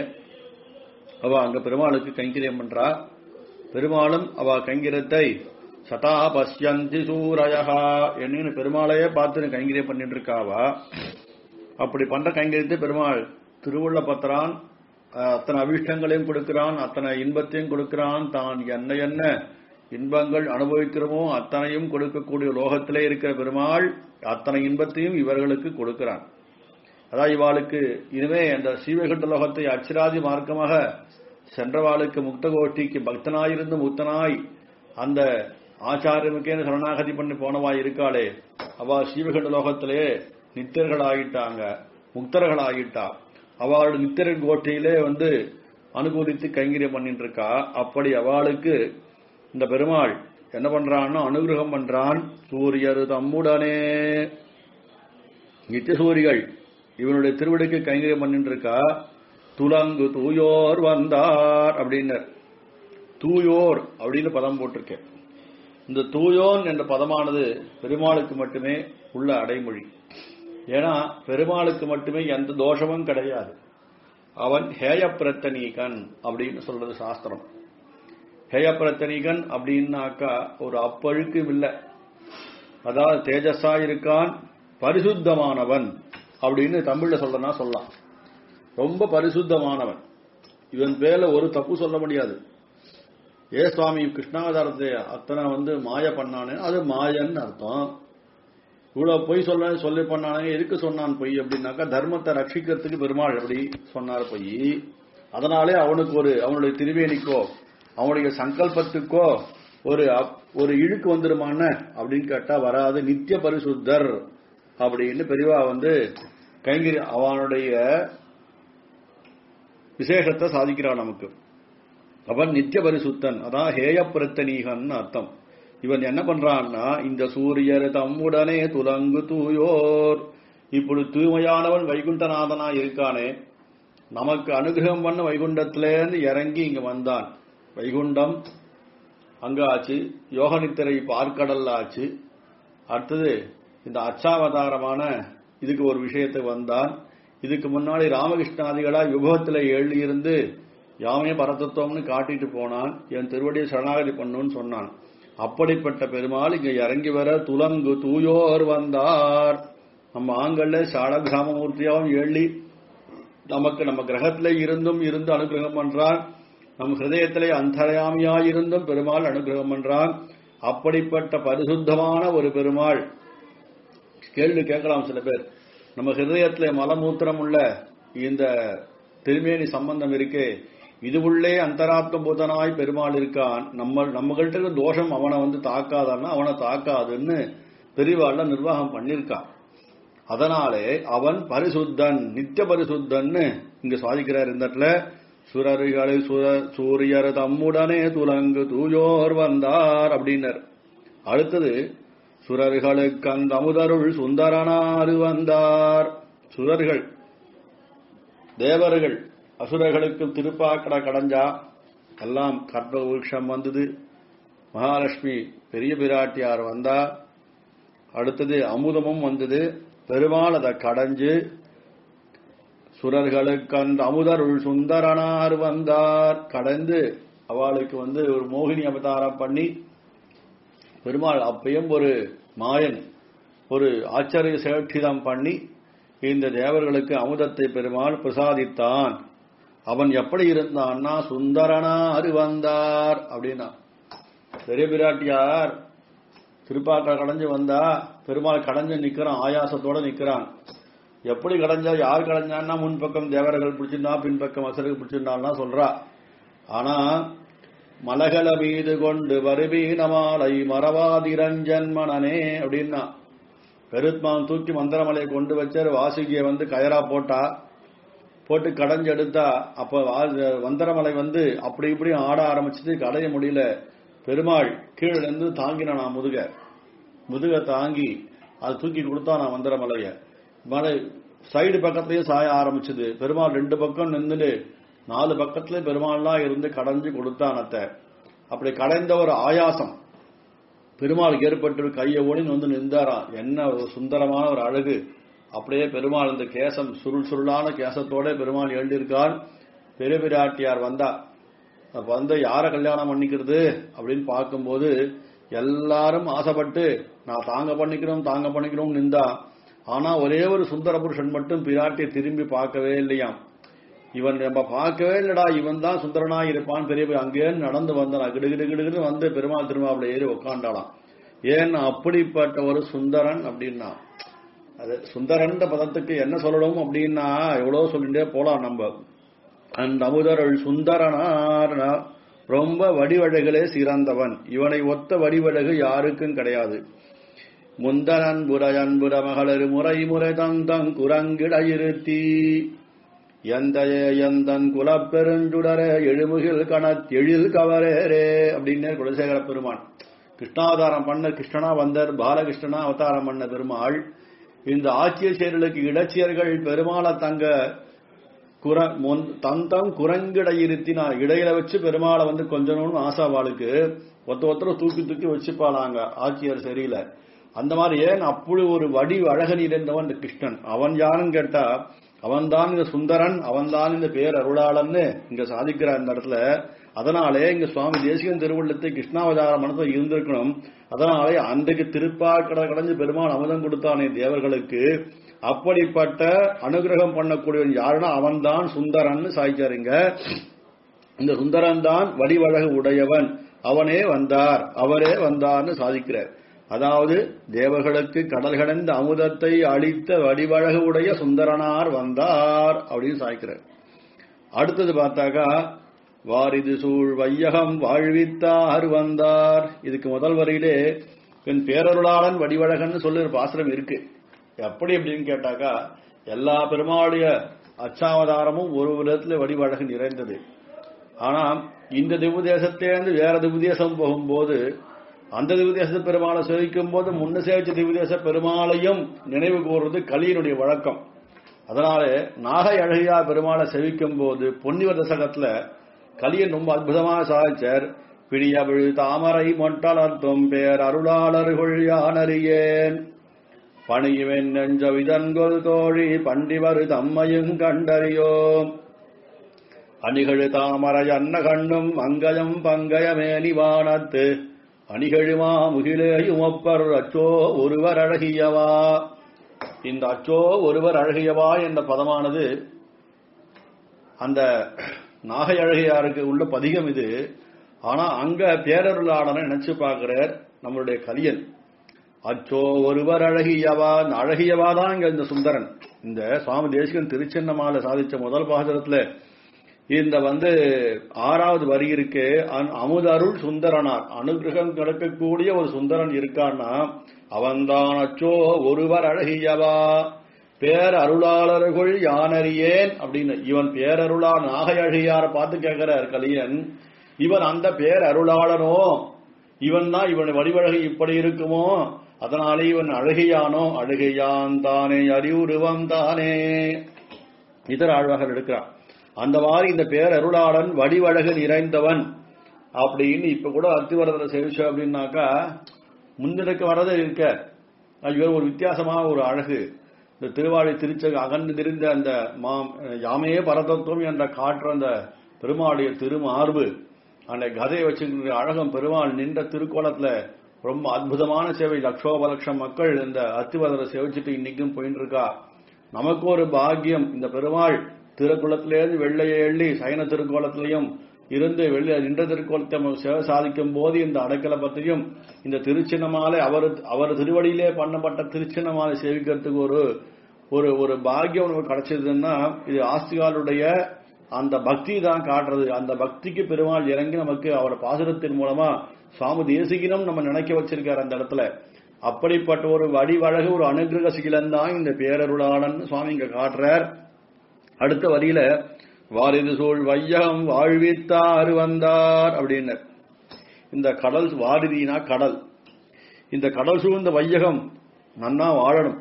அவ அங்க பெருமாளுக்கு கைங்கரியம் பண்றா பெருமாளும் அவ கைங்கரியத்தை சதா பஷ்யந்தி சூரயஹா என்னன்னு பெருமாளையே பார்த்து கைங்கரியம் பண்ணிட்டு இருக்காவா அப்படி பண்ற கைங்கரியத்தை பெருமாள் திருவுள்ள பத்திரான் அத்தனை அபிஷ்டங்களையும் கொடுக்கிறான் அத்தனை இன்பத்தையும் கொடுக்கிறான் தான் என்ன என்ன இன்பங்கள் அனுபவிக்கிறோமோ அத்தனையும் கொடுக்கக்கூடிய லோகத்திலே இருக்கிற பெருமாள் அத்தனை இன்பத்தையும் இவர்களுக்கு கொடுக்கிறான் அதாவது இவாளுக்கு இனிமே அந்த சீவகண்ட லோகத்தை அச்சிராதி மார்க்கமாக சென்றவாளுக்கு முக்தகோட்டிக்கு பக்தனாயிருந்து முக்தனாய் அந்த ஆச்சாரியனுக்கே சரணாகதி பண்ணி போனவா இருக்காளே அவ சீவகண்ட லோகத்திலே நித்தியர்கள் ஆகிட்டாங்க முக்தர்களாகிட்டா அவள் நித்திரன் கோட்டையிலே வந்து அனுகூலித்து கைங்கரியம் பண்ணிட்டு இருக்கா அப்படி அவளுக்கு இந்த பெருமாள் என்ன பண்றான்னா அனுகிரகம் பண்றான் சூரியர் தம்முடனே நித்தியசூரிகள் இவனுடைய திருவிடைக்கு கைங்கரியம் பண்ணிட்டு இருக்கா துலங்கு தூயோர் வந்தார் அப்படின்னர் தூயோர் அப்படின்னு பதம் போட்டிருக்கேன் இந்த தூயோன் என்ற பதமானது பெருமாளுக்கு மட்டுமே உள்ள அடைமொழி ஏன்னா பெருமாளுக்கு மட்டுமே எந்த தோஷமும் கிடையாது அவன் ஹேயப்பிரத்தனீகன் அப்படின்னு சொல்றது சாஸ்திரம் ஹேயப்பிரத்தனீகன் அப்படின்னாக்கா ஒரு அப்பழுக்கும் இல்லை அதாவது தேஜஸா இருக்கான் பரிசுத்தமானவன் அப்படின்னு தமிழ்ல சொல்றனா சொல்லலாம் ரொம்ப பரிசுத்தமானவன் இவன் பேர்ல ஒரு தப்பு சொல்ல முடியாது ஏ சுவாமி கிருஷ்ணாவதாரத்தை அத்தனை வந்து மாய பண்ணானே அது மாயன்னு அர்த்தம் இவ்வளவு பொய் சொல்ல சொல்லி பண்ணானே எதுக்கு சொன்னான் பொய் அப்படின்னாக்கா தர்மத்தை ரட்சிக்கிறதுக்கு பெருமாள் அப்படி சொன்னார் பொய் அதனாலே அவனுக்கு ஒரு அவனுடைய திருவேணிக்கோ அவனுடைய சங்கல்பத்துக்கோ ஒரு அப்- ஒரு இழுக்கு வந்துருமான அப்படின்னு கேட்டா வராது நித்திய பரிசுத்தர் அப்படின்னு பெரியவா வந்து கைங்கரி அவனுடைய விசேஷத்தை சாதிக்கிறான் நமக்கு அவன் நித்திய பரிசுத்தன் அதான் ஹேயப்பிரத்தனீகன் அர்த்தம் இவன் என்ன பண்றான்னா இந்த சூரியர் தம்முடனே துலங்கு தூயோர் இப்படி தூய்மையானவன் வைகுண்டநாதனா இருக்கானே நமக்கு அனுகிரகம் பண்ண வைகுண்டத்திலேருந்து இறங்கி இங்க வந்தான் வைகுண்டம் அங்க ஆச்சு யோகநித்திரை பார்க்கடல்ல ஆச்சு அடுத்தது இந்த அச்சாவதாரமான இதுக்கு ஒரு விஷயத்தை வந்தான் இதுக்கு முன்னாடி ராமகிருஷ்ணாதிகளா விபவத்துல எழுதி இருந்து யாமே பரதத்துவம்னு காட்டிட்டு போனான் என் திருவடியை சரணாகதி பண்ணுன்னு சொன்னான் அப்படிப்பட்ட பெருமாள் இங்க இறங்கி வர துலங்கு தூயோர் வந்தார் நம்ம ஆங்கல்ல சாடகிராமமூர்த்தியாவும் எள்ளி நமக்கு நம்ம கிரகத்திலே இருந்தும் இருந்து அனுகிரகம் பண்றான் நம் ஹிருதயத்திலே அந்தரயாமியாயிருந்தும் பெருமாள் அனுகிரகம் பண்றான் அப்படிப்பட்ட பரிசுத்தமான ஒரு பெருமாள் கேள்வி கேட்கலாம் சில பேர் நம்ம ஹிருதயத்திலே மலமூத்திரம் உள்ள இந்த திருமேனி சம்பந்தம் இருக்கே இது உள்ளே அந்தராத்ம பூதனாய் பெருமாள் இருக்கான் நம்ம நம்மகிட்ட இருக்க தோஷம் அவனை வந்து தாக்காதான்னா அவனை தாக்காதுன்னு பெரியவாள்ல நிர்வாகம் பண்ணிருக்கான் அதனாலே அவன் பரிசுத்தன் நித்திய பரிசுத்தன்னு இங்க சாதிக்கிறார் இந்த இடத்துல சுரர்களை சுர சூரியர் தம்முடனே துலங்கு தூயோர் வந்தார் அப்படின்னர் அடுத்தது சுரர்களுக்கு அந்த அமுதருள் சுந்தரனாறு வந்தார் சுரர்கள் தேவர்கள் அசுரர்களுக்கு திருப்பாக்கடை கடைஞ்சா எல்லாம் கற்ப விருட்சம் வந்தது மகாலட்சுமி பெரிய பிராட்டியார் வந்தா அடுத்தது அமுதமும் வந்தது பெருமாள் அதை கடைஞ்சு சுரர்களுக்கு அந்த அமுதருள் சுந்தரனார் வந்தார் கடந்து அவளுக்கு வந்து ஒரு மோகினி அவதாரம் பண்ணி பெருமாள் அப்பயும் ஒரு மாயன் ஒரு ஆச்சரிய சேட்சிதம் பண்ணி இந்த தேவர்களுக்கு அமுதத்தை பெருமாள் பிரசாதித்தான் அவன் எப்படி இருந்தான்னா சுந்தரனார் வந்தார் அப்படின்னா பெரிய பிராட்டியார் திருப்பாக்க கடைஞ்சு வந்தா பெருமாள் கடைஞ்சு நிக்கிறான் ஆயாசத்தோட நிக்கிறான் எப்படி கடைஞ்சா யார் கடைஞ்சான்னா முன்பக்கம் தேவர்கள் பிடிச்சிருந்தா பின்பக்கம் அசருக்கு பிடிச்சிருந்தான்னா சொல்றா ஆனா மலகல மீது கொண்டு வருவீனமாலை மறவாதிரஞ்சன் மனனே அப்படின்னா பெருத்மான் தூக்கி மந்திரமலையை கொண்டு வச்சார் வாசுகிய வந்து கயரா போட்டா போட்டு கடைஞ்சு எடுத்தா அப்ப வா- மந்திரமலை வந்து அப்படி இப்படி ஆட ஆரம்பிச்சது கடைய முடியல பெருமாள் கீழே இருந்து தாங்கினான் முதுக முதுக தாங்கி அது தூக்கி கொடுத்தா நான் மந்திரமலைய மலை சைடு பக்கத்துலயே சாய ஆரம்பிச்சது பெருமாள் ரெண்டு பக்கம் நின்னுட்டு நாலு பக்கத்துல பெருமாள்லாம் இருந்து கடைஞ்சு கொடுத்தான் அத்தை அப்படி கடைந்த ஒரு ஆயாசம் பெருமாளுக்கு ஏற்பட்டு கையை ஓடி வந்து நின்றாராம் என்ன ஒரு சுந்தரமான ஒரு அழகு அப்படியே பெருமாள் இந்த கேசம் சுருள் சுருளான கேசத்தோட பெருமாள் எழுதியிருக்கார் பெரிய பிராட்டியார் வந்தா அப்ப வந்து யார கல்யாணம் பண்ணிக்கிறது அப்படின்னு பார்க்கும்போது எல்லாரும் ஆசைப்பட்டு நான் தாங்க பண்ணிக்கிறோம் தாங்க பண்ணிக்கிறோம் நின்றா ஆனா ஒரே ஒரு சுந்தர புருஷன் மட்டும் பிராட்டியை திரும்பி பார்க்கவே இல்லையாம் இவன் நம்ம பார்க்கவே இல்லடா இவன் தான் சுந்தரனா இருப்பான் பெரிய பெரிய அங்கேயே நடந்து வந்தான் கிடு கிடு கிடுன்னு வந்து பெருமாள் திருமாவளை ஏறி உக்காண்டாளாம் ஏன் அப்படிப்பட்ட ஒரு சுந்தரன் அப்படின்னா அது சுந்தரன் பதத்துக்கு என்ன சொல்லணும் அப்படின்னா எவ்வளவு சொல்லிட்டே போலாம் நம்ம அந்த அமுதருள் சுந்தரனார் ரொம்ப வடிவழகளே சிறந்தவன் இவனை ஒத்த வடிவழகு யாருக்கும் கிடையாது முந்தனன் புரையன்புற மகளரு முறை முறை தந்தங் குரங்கிட இருத்தி எந்தையே எந்தன் குலப்பெருஞ்சுடரே எழுமுகில் கணத் எழில் கவரேரே அப்படின்னு குலசேகர பெருமான் கிருஷ்ணாவதாரம் பண்ண கிருஷ்ணனா வந்தார் பாலகிருஷ்ணனா அவதாரம் பண்ண பெருமாள் இந்த ஆட்சிய செயல்களுக்கு இடைச்சியர்கள் பெருமாளை தங்க குர மொன்- தந்தம் குரங்கிட இருத்தினா இடையில வச்சு பெருமாளை வந்து கொஞ்சணும்னு ஆசாவாளுக்கு ஒருத்த ஒருத்தர தூக்கி தூக்கி வச்சுப்பாளாங்க ஆட்சியர் சரியில்லை அந்த மாதிரி ஏன் அப்படி ஒரு வடி அழகன் இருந்தவன் இந்த கிருஷ்ணன் அவன் யாருன்னு கேட்டா அவன்தான் இந்த சுந்தரன் அவன்தான் இந்த பேர் அருளாளன்னு இங்க சாதிக்கிறார் இந்த இடத்துல அதனாலே இங்க சுவாமி தேசிகன் திருவள்ளத்தை கிருஷ்ணாவதார மனத்தில் இருந்திருக்கணும் அதனாலே அன்றைக்கு திருப்பாக்கடை கடைஞ்சு பெருமாள் அமுதம் கொடுத்தானே தேவர்களுக்கு அப்படிப்பட்ட அனுகிரகம் பண்ணக்கூடியவன் யாருன்னா அவன்தான் சுந்தரன் சாய்ச்சாருங்க இந்த சுந்தரன் தான் வடிவழகு உடையவன் அவனே வந்தார் அவரே வந்தார்னு சாதிக்கிறார் அதாவது தேவர்களுக்கு கடல் கடந்த அமுதத்தை அளித்த வடிவழகு உடைய சுந்தரனார் வந்தார் அப்படின்னு சாய்க்கிறார் அடுத்தது பார்த்தாக்கா வாரிது சூழ் வையகம் வாழ்வித்தார் வந்தார் இதுக்கு முதல் வரியிலே என் பேரருளாளன் வடிவழகன் சொல்லி ஒரு பாசுரம் இருக்கு எப்படி அப்படின்னு கேட்டாக்கா எல்லா பெருமாளுடைய அச்சாவதாரமும் ஒரு விதத்துல வடிவழகு நிறைந்தது ஆனா இந்த திவ்யதேசத்திலிருந்து வேற திவ்யதேசம் போகும்போது அந்த திவ்யதேச பெருமாளை சேவிக்கும் போது முன்ன சேவிச்ச திவ்யதேச பெருமாளையும் நினைவு கூறுவது கலியினுடைய வழக்கம் அதனால நாகை அழகியா பெருமாளை செவிக்கும் போது பொன்னிவர் தசகத்துல கலியன் ரொம்ப அற்புதமாக சாதிச்சார் பிடியவிழ் தாமரை மொட்டலர்த்தும் பேர் அருளாளர்கள் யானறியேன் பணியுவென் நெஞ்ச விதன்கொள் தோழி பண்டிவரு தம்மையும் கண்டறியோம் அணிகழு தாமரை அன்ன கண்ணும் அங்கயம் பங்கயமேனி வானத்து அணிகழுமா முகிலேயும் ஒப்பர் அச்சோ ஒருவர் அழகியவா இந்த அச்சோ ஒருவர் அழகியவா என்ற பதமானது அந்த நாகை அழகியாருக்கு உள்ள பதிகம் இது ஆனா அங்க பேரருளாளனை நினைச்சு பார்க்கிறார் நம்மளுடைய கலியன் அச்சோ ஒருவர் அழகியவா இந்த அழகியவா தான் இங்க இந்த சுந்தரன் இந்த சுவாமி தேசிகன் திருச்சின்னமால சாதிச்ச முதல் பாசுரத்துல இந்த வந்து ஆறாவது வரி இருக்கு அன்- அமுதருள் சுந்தரனார் அனுகிரகம் கிடைக்கக்கூடிய ஒரு சுந்தரன் இருக்கான்னா அவன்தான் அச்சோ ஒருவர் அழகியவா பேர் அருளாளர்கள் யானறியேன் அப்படின்னு இவன் பேரருளா நாகை அழகியார பார்த்து கேட்கிறார் கலியன் இவன் அந்த பேர் அருளாளனோ இவன் தான் இவன் வடிவழகு இப்படி இருக்குமோ அதனாலே இவன் அழகியானோ அழகியான் தானே அறிவுருவம் தானே இதர ஆழ்வார்கள் எடுக்கிறான் அந்த மாதிரி இந்த பேர் அருளாளன் வடிவழகு நிறைந்தவன் அப்படின்னு இப்ப கூட அத்திவரதரை சேவிச்சோம் அப்படின்னாக்கா முன்னிற்கு வரதே இருக்க ஐயோ ஒரு வித்தியாசமான ஒரு அழகு இந்த திருவாழி திருச்ச அகன்று திரிந்த அந்த மாம் யாமையே பரதத்துவம் என்ற காற்று அந்த பெருமாளுடைய திருமார்பு அந்த கதையை வச்சுக்கிற அழகம் பெருமாள் நின்ற திருக்கோலத்துல ரொம்ப அற்புதமான சேவை லட்சோப லட்சம் மக்கள் இந்த அத்திவரதரை சேவிச்சுட்டு இன்னைக்கும் போயிட்டு இருக்கா நமக்கு ஒரு பாக்கியம் இந்த பெருமாள் திருக்குளத்திலேருந்து வெள்ளையை எள்ளி சைன திருக்கோலத்திலையும் இருந்து வெள்ளி நின்ற திருக்கோலத்தை நம்ம சேவை சாதிக்கும் போது இந்த அடைக்கல பத்திரியும் இந்த திருச்சின்னமாலை அவர் அவர் திருவடியிலே பண்ணப்பட்ட திருச்சின்னமாலை சேவிக்கிறதுக்கு ஒரு ஒரு ஒரு பாக்கியம் நமக்கு கிடைச்சதுன்னா இது ஆஸ்திகாலுடைய அந்த பக்தி தான் காட்டுறது அந்த பக்திக்கு பெருமாள் இறங்கி நமக்கு அவர் பாசுரத்தின் மூலமா சுவாமி தேசிகனும் நம்ம நினைக்க வச்சிருக்காரு அந்த இடத்துல அப்படிப்பட்ட ஒரு வடிவழகு ஒரு அனுகிரக சீலன் தான் இந்த பேரருளாளன் சுவாமி இங்க காட்டுறார் அடுத்த வரியில வாரிது சூழ் வையகம் வாழ்வித்தார் வந்தார் அப்படின்னு இந்த கடல் வாரிதினா கடல் இந்த கடல் சூழ்ந்த வையகம் நன்னா வாழணும்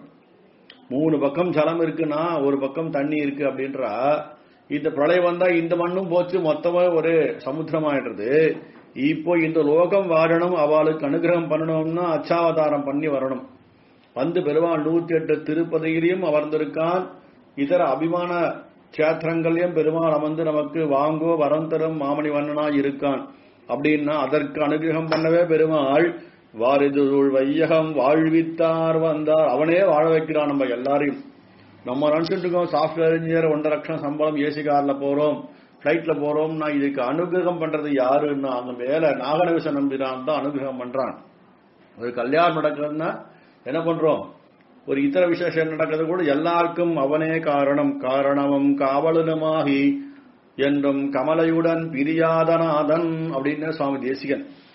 மூணு பக்கம் ஜலம் இருக்குன்னா ஒரு பக்கம் தண்ணி இருக்கு அப்படின்றா இந்த பிரளயம் வந்தா இந்த மண்ணும் போச்சு மொத்தமா ஒரு சமுத்திரமாயிடுறது இப்போ இந்த லோகம் வாழணும் அவளுக்கு அனுகிரகம் பண்ணணும்னா அச்சாவதாரம் பண்ணி வரணும் வந்து பெருமாள் நூத்தி எட்டு திருப்பதியிலையும் அமர்ந்திருக்கான் இதர அபிமான கஷேத்திரங்களையும் பெருமாள் அமர்ந்து நமக்கு வாங்கோ வரம் தரும் மாமணி வண்ணனா இருக்கான் அப்படின்னா அதற்கு அனுகிரகம் பண்ணவே பெருமாள் வாரிதுள் வையகம் வாழ்வித்தார் வந்தார் அவனே வாழ வைக்கிறான் நம்ம எல்லாரையும் நம்ம நினைச்சிட்டு இருக்கோம் சாஃப்ட்வேர் இன்ஜினியர் ஒன்றரை லட்சம் சம்பளம் ஏசி கார்ல போறோம் பிளைட்ல போறோம்னா இதுக்கு அனுகிரகம் பண்றது யாருன்னா அந்த மேல நாகநவிச நம்பினான் தான் அனுகிரகம் பண்றான் ஒரு கல்யாணம் நடக்குதுன்னா என்ன பண்றோம் ஒரு இதர விசேஷம் நடக்கிறது கூட எல்லாருக்கும் அவனே காரணம் காரணமும் காவலனுமாகி என்றும் கமலையுடன் பிரியாதநாதன் அப்படின்னு சுவாமி தேசிகன்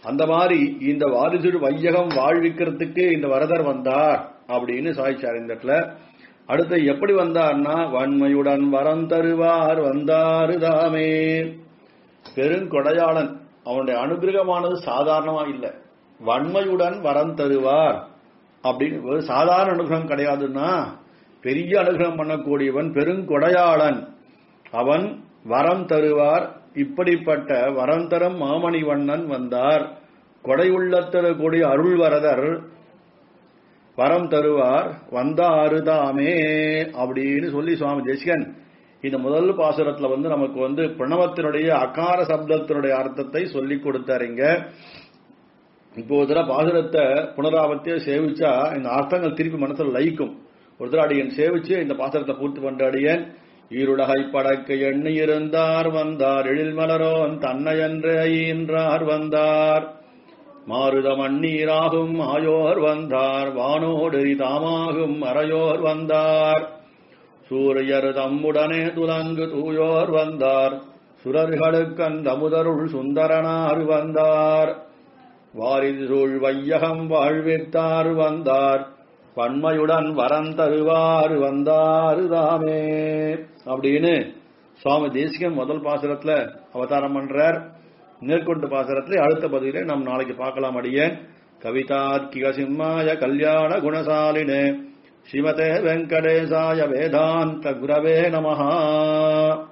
அந்த மாதிரி இந்த வாரிசுடு வையகம் வாழ்விக்கிறதுக்கு இந்த வரதர் வந்தார் அப்படின்னு சாய்ச்சார் இந்த இடத்துல அடுத்து எப்படி வந்தார்னா வன்மையுடன் வரம் தருவார் வந்தாரு தாமே பெருங்கொடையாளன் அவனுடைய அனுகிரகமானது சாதாரணமா இல்ல வன்மையுடன் வரம் தருவார் அப்படின்னு ஒரு சாதாரண அனுகிரகம் கிடையாதுன்னா பெரிய அனுகிரகம் பண்ணக்கூடியவன் பெருங்கொடையாளன் அவன் வரம் தருவார் இப்படிப்பட்ட வரம் தரும் மாமணி வண்ணன் வந்தார் கொடை உள்ளத்தரக்கூடிய அருள் வரதர் வரம் தருவார் வந்தாரு தாமே அப்படின்னு சொல்லி சுவாமி தேசிகன் இந்த முதல் பாசுரத்துல வந்து நமக்கு வந்து பிரணவத்தினுடைய அகார சப்தத்தினுடைய அர்த்தத்தை சொல்லி கொடுத்தாருங்க இப்போ ஒரு தடவை பாசுரத்தை புனராவர்த்திய சேவிச்சா இந்த அர்த்தங்கள் திருப்பி மனசுல லயிக்கும் ஒரு தடவை அடியன் சேவிச்சு இந்த பாசுரத்தை பூர்த்தி பண்ற அடியன் ஈருலகை படக்க எண்ணி இருந்தார் வந்தார் எழில் மலரோன் தன்னையன்றே ஈன்றார் வந்தார் மாருத மண்ணீராகும் ஆயோர் வந்தார் வானோடு தாமாகும் அறையோர் வந்தார் சூரியர் தம்முடனே துலங்கு தூயோர் வந்தார் சுரர்களுக்கந்த முதருள் சுந்தரனார் வந்தார் வாரிது சூழ் வையகம் வாழ்வித்தார் வந்தார் பன்மையுடன் வரம் தருவார் வந்தாரு தாமே அப்படின்னு சுவாமி தேசிகன் முதல் பாசுரத்துல அவதாரம் பண்றார் மேற்கொண்டு பாசுரத்துல அடுத்த பதிவிலே நாம் நாளைக்கு பார்க்கலாம் அடியேன் கவிதார்க்கிக சிம்மாய கல்யாண குணசாலினே ஸ்ரீமதே வெங்கடேசாய வேதாந்த குரவே நமஹா